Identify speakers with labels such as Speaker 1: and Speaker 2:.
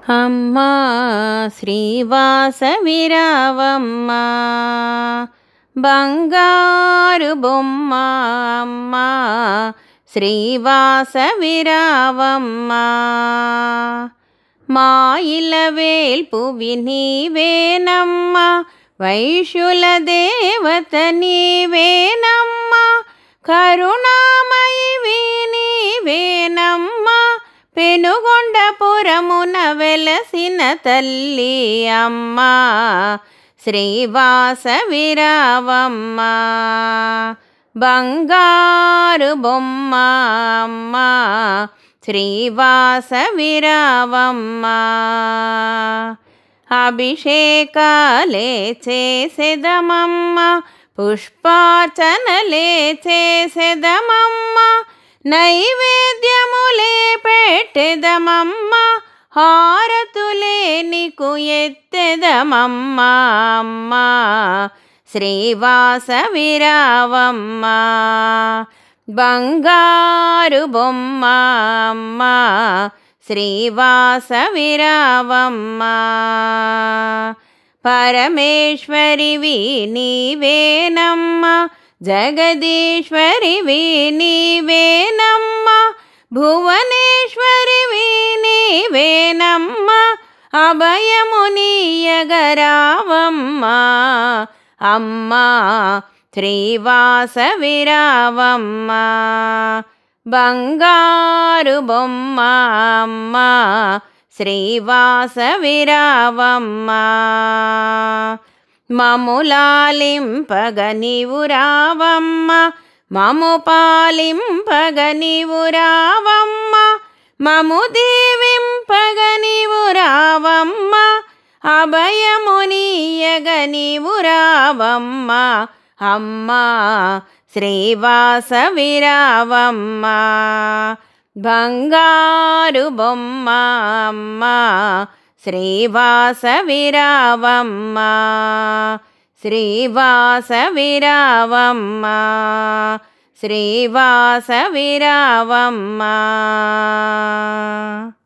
Speaker 1: అమ్మా శ్రీవాసవిరావమ్మ బంగారు బొమ్మ అమ్మా శ్రీవాసవిరావమ్మ మా ఇల వేల్పువి నీవేనమ్మ వైశ్యుల దేవత నీవేనమ్మ కరుణామయివి నీవేనమ్మ పెనుగొండపురమున వెలసిన తల్లి అమ్మ శ్రీవాసవిరావమ్మ బంగారు బొమ్మ అమ్మ శ్రీవాసవిరావమ్మ అభిషేకాలే చేసెదమమ్మ పుష్పార్చనలే చేసెదమమ్మ నైవేద్యములే పెట్టెదమమ్మ హారతులే నీకు ఎత్తెదమమ్మ అమ్మ శ్రీవాసవిరావమ్మ బంగారు బొమ్మ అమ్మ శ్రీవాసవిరావమ్మ పరమేశ్వరివి నీవేనమ్మ జగదీశ్వరివి నీవేనమ్మ భువనేశ్వరివి నీవేనమ్మ అభయము నీయగరావమ్మ అమ్మ శ్రీవాసవిరావమ్మ బంగారు బొమ్మ అమ్మ శ్రీవాసవిరావమ్మ మములాలింపగ నీవు రావమ్మ మము పాలింపగ నీవు రావమ్మ మము దీవింపగ నీవు రావమ్మ అభయము నీయగ నీవు రావమ్మ అమ్మ శ్రీవాసవిరావమ్మ బంగారు బొమ్మ అమ్మ శ్రీవాసవిరావమ్మ శ్రీవాసవిరావమ్మ శ్రీవాసవిరావమ్మ